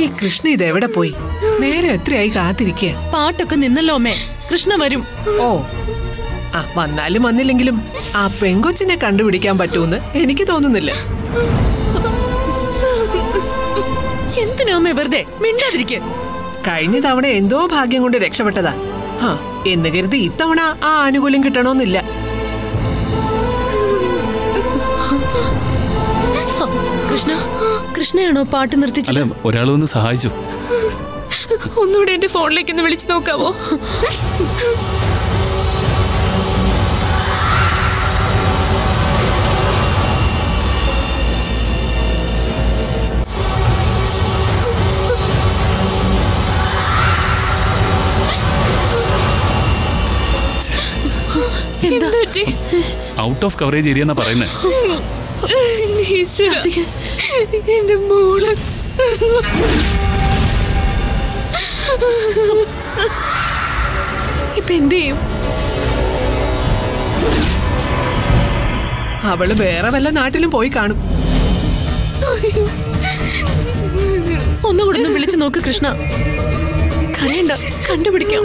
കൃഷ്ണ ഇതെവിടെ പോയി നേരെ എത്രയായി കാത്തിരിക്കുക പാട്ടൊക്കെ നിന്നല്ലോ അമ്മേ കൃഷ്ണ വരും ഓ ആ വന്നാലും വന്നില്ലെങ്കിലും ആ പെങ്കൊച്ചിനെ കണ്ടുപിടിക്കാൻ പറ്റൂന്ന് എനിക്ക് തോന്നുന്നില്ല എന്തിനാ അമ്മേ വെറുതെ മിണ്ടാതിരിക്കെ കഴിഞ്ഞ തവണ എന്തോ ഭാഗ്യം കൊണ്ട് രക്ഷപ്പെട്ടതാ ഹാ എന്ന് കരുതി ഇത്തവണ ആ ആനുകൂല്യം കിട്ടണമെന്നില്ല കൃഷ്ണ കൃഷ്ണയാണോ പാട്ട് നിർത്തിച്ചത് അല്ല ഒരാൾ വന്ന് സഹായിച്ചു ഒന്നുകൂടെ എന്റെ ഫോണിലേക്ക് ഒന്ന് വിളിച്ചു നോക്കാവോ എന്താ പറ്റി ഔട്ട് ഓഫ് കവറേജ് ഏരിയ എന്നാ പറയുന്നത് ഈശ്വര എന്റെ മോള് ഇപ്പൊ എന്ത് ചെയ്യും അവള് വേറെ വല്ല നാട്ടിലും പോയി കാണും ഒന്നുകൂടെ ഒന്ന് വിളിച്ചു നോക്ക് കൃഷ്ണ കരയണ്ട കണ്ടുപിടിക്കാം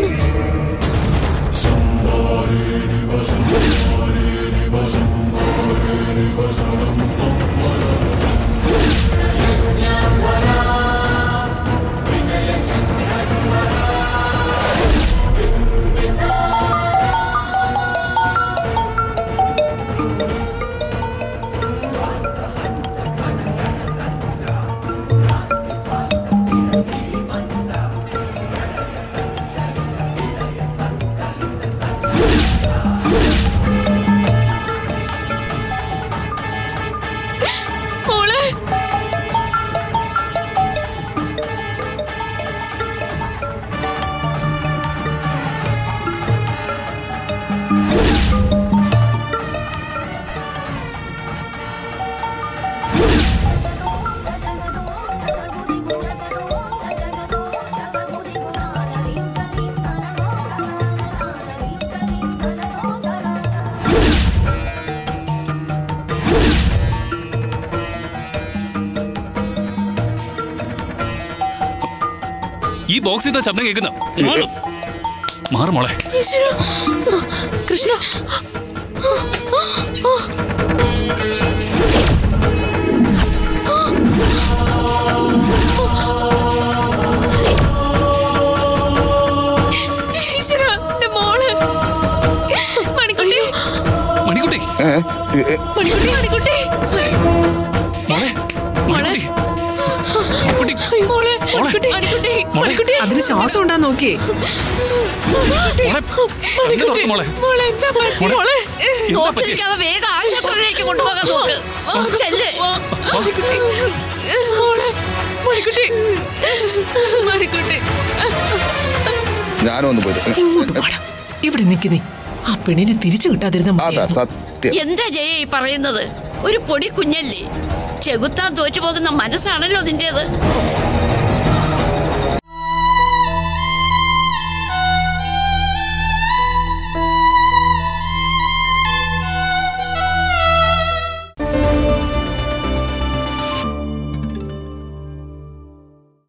മോളെ ഈ ബോക്സിൽ നിന്ന് ശബ്ദം കേൾക്കുന്ന മാറ് മോളെ ഈശ്വര കൃഷ്ണ ഈശ്വര എന്റെ മോള് മണിക്കുട്ടി മണിക്കുട്ടി ഏ, ഏ, മണിക്കുട്ടി മണിക്കുട്ടി മോളെ മണിക്കുട്ടി മണിക്കുട്ടി മോളെ മോളെ. മണിക്കുട്ടി മണിക്കുട്ടി മോളെ. മണിക്കുട്ടി അതിന് ശ്വാസം ഉണ്ടാ നോക്കിയേ മോളെ കണ്ണ് തുറക്ക് മോളെ മോളെ എന്താ പറ്റി മോളെ. മോളെ എന്താ പറ്റിയെ? നോക്കിയിരിക്കാതെ വേഗം ആശുപത്രിയിലേക്ക് കൊണ്ടുപോകാൻ നോക്ക് ചെല്ല് മണിക്കുട്ടി മോളെ മണിക്കുട്ടി മണിക്കുട്ടി ഞാനും ഒന്ന് പോയി ഇങ്ങോട്ട് വാടാ. ഇവിടെ നിൽക്കുന്നേ ആ പെണ്ണിനെ തിരിച്ചു കിട്ടാതിരുന്ന അതാ സത്യം എന്താ ജയ ഈ പറയുന്നത് ഒരു പൊടി കുഞ്ഞല്ലേ ചെകുത്താൻ തോറ്റുപോകുന്ന മനസ്സാണല്ലോ നിന്റേത്